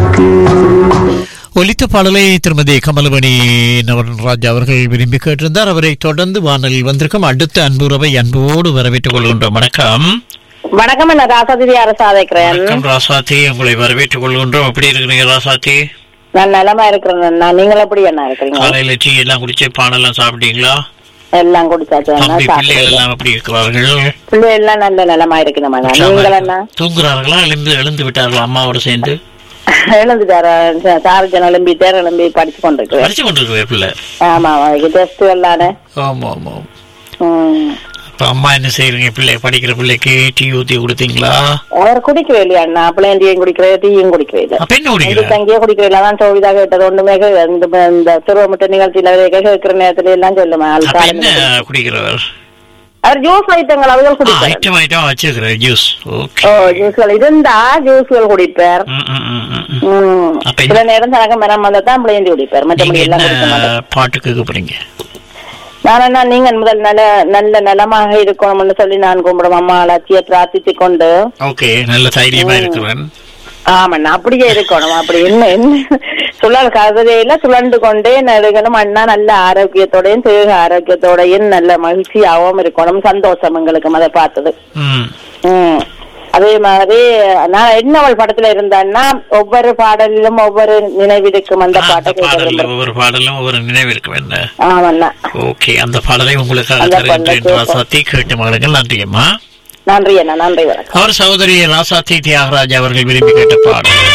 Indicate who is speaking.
Speaker 1: இருக்கு
Speaker 2: ஒலித்த பாடலை திருமதி கமலமணி நவரன்ராஜ் அவர்கள் விரும்பி கேட்டிருந்தார் அவரை தொடர்ந்து வானலில் வந்திருக்கும் அடுத்த அன்புறவை அன்போடு வரவேற்றுக் கொள்கின்றோம் வணக்கம்
Speaker 3: வணக்கம் என்ன ராசாதிரி அரசா அழைக்கிறேன்
Speaker 2: வணக்கம் ராசாத்தி உங்களை வரவேற்றுக் கொள்கின்றோம் எப்படி இருக்கிறீங்க ராசாத்தி
Speaker 3: நான் நலமா இருக்கிறேன் நான் நீங்கள் எப்படி என்ன இருக்கிறீங்க
Speaker 2: காலையில டீ எல்லாம் குடிச்சு பானெல்லாம் சாப்பிட்டீங்களா
Speaker 3: எல்லாம் குடிச்சாச்சு அண்ணா,
Speaker 2: தம்பி பிள்ளைகள்
Speaker 3: சாப்பிடுறேன்.
Speaker 2: எல்லாம் எப்படி இருக்கிறார்கள்
Speaker 3: பிள்ளை எல்லாம் நல்ல நலமா இருக்கணும் அண்ணா. நீங்கள் என்ன
Speaker 2: தூங்குறார்களா எழுந்து எழுந்து விட்டார்களா அம்மாவோட சேர்ந்து
Speaker 3: எழுந்துட்டாரு சார்ஜன் எழும்பி தேர் எழும்பி படிச்சு கொண்டிருக்கிறேன்
Speaker 2: படிச்சு கொண்டிருக்கிற பிள்ளை
Speaker 3: ஆமா டெஸ்ட் எல்லானே
Speaker 2: ஆமா ஆமா
Speaker 3: ம்.
Speaker 2: அப்ப அம்மா என்ன செய்யறீங்க பிள்ளை படிக்கிற பிள்ளைக்கு டீ ஊத்தி கொடுத்தீங்களா
Speaker 3: அவர் குடிக்கவே இல்லையா அண்ணா பிள்ளையும் டீயும் குடிக்கிறேன் டீயும் குடிக்கவே இல்லை
Speaker 2: அப்ப என்ன
Speaker 3: இது
Speaker 2: குடிக்கிற
Speaker 3: தங்கியே குடிக்கவே இல்லை அதான் சோவிதா கேட்டது ஒண்ணுமே கே- இந்த இந்த திருவமுட்ட நிகழ்ச்சியில கேட்கிற நேரத்துல எல்லாம் சொல்லுமா ஆள்
Speaker 2: அப்ப
Speaker 3: காலம்
Speaker 2: என்ன குடிக்கிறவர்
Speaker 3: அவர் ஜூஸ் ஐட்டங்கள் அவர்கள் குடிப்பார்
Speaker 2: ஐட்டம் ஐட்டம் வச்சிருக்கிறேன் ஜூஸ் ஓகே
Speaker 3: ஓ ஜூஸ்கள் இருந்தா ஜூஸ்கள் குடிப்பார்
Speaker 2: ம், ம், ம், ம், ம்.
Speaker 3: ம்.
Speaker 2: அப்ப
Speaker 3: சில
Speaker 2: என்ன-
Speaker 3: நேரம் தனக்கு மரம் வந்தா தான் பிள்ளைந்தி குடிப்பார்
Speaker 2: நீங்க
Speaker 3: மற்றபடி
Speaker 2: என்ன
Speaker 3: எல்லாம் குடிக்க மாட்டேன்
Speaker 2: பாட்டு கேட்க போறீங்க
Speaker 3: நான் என்ன நீங்க முதல் நல்ல நல்ல நலமாக இருக்கணும்னு சொல்லி நான் கும்பிடும் அம்மா லட்சிய பிரார்த்தித்துக் கொண்டு
Speaker 2: ஓகே நல்ல தைரியமா இருக்கிறேன்
Speaker 3: ஆமாண்ணா அப்படியே இருக்கணும் அப்படி என்ன என்ன சுழல் கதையில சுழண்டு கொண்டே நெருங்கணும் அண்ணா நல்ல ஆரோக்கியத்தோடையும் தேக ஆரோக்கியத்தோடையும் நல்ல மகிழ்ச்சியாகவும் இருக்கணும் சந்தோஷம் எங்களுக்கு அதை பார்த்தது
Speaker 2: ம்
Speaker 3: ம். அதே மாதிரி நான் என்னவள் படத்துல இருந்தான்னா ஒவ்வொரு பாடலிலும் ஒவ்வொரு நினைவிருக்கும் அந்த
Speaker 2: ஆ,
Speaker 3: பாட்டை
Speaker 2: அந்த
Speaker 3: கேட்க
Speaker 2: பாடல்ல
Speaker 3: விரும்புறேன்.
Speaker 2: ஒவ்வொரு பாடலும் ஒவ்வொரு நினைவு இருக்கும் என்ன
Speaker 3: ஆமாண்ணா
Speaker 2: ஓகே அந்த பாடலை உங்களுக்காக
Speaker 3: அந்த
Speaker 2: தருகின்றேன்
Speaker 3: பாடலை
Speaker 2: ராசாத்தி கேட்டு மகளுங்கள் நன்றி அம்மா
Speaker 3: நன்றி அண்ணா நன்றி வணக்கம்
Speaker 2: அவர் சகோதரி ராசாத்தி தியாகராஜ் அவர்கள் விரும்பி கேட்ட பாடல்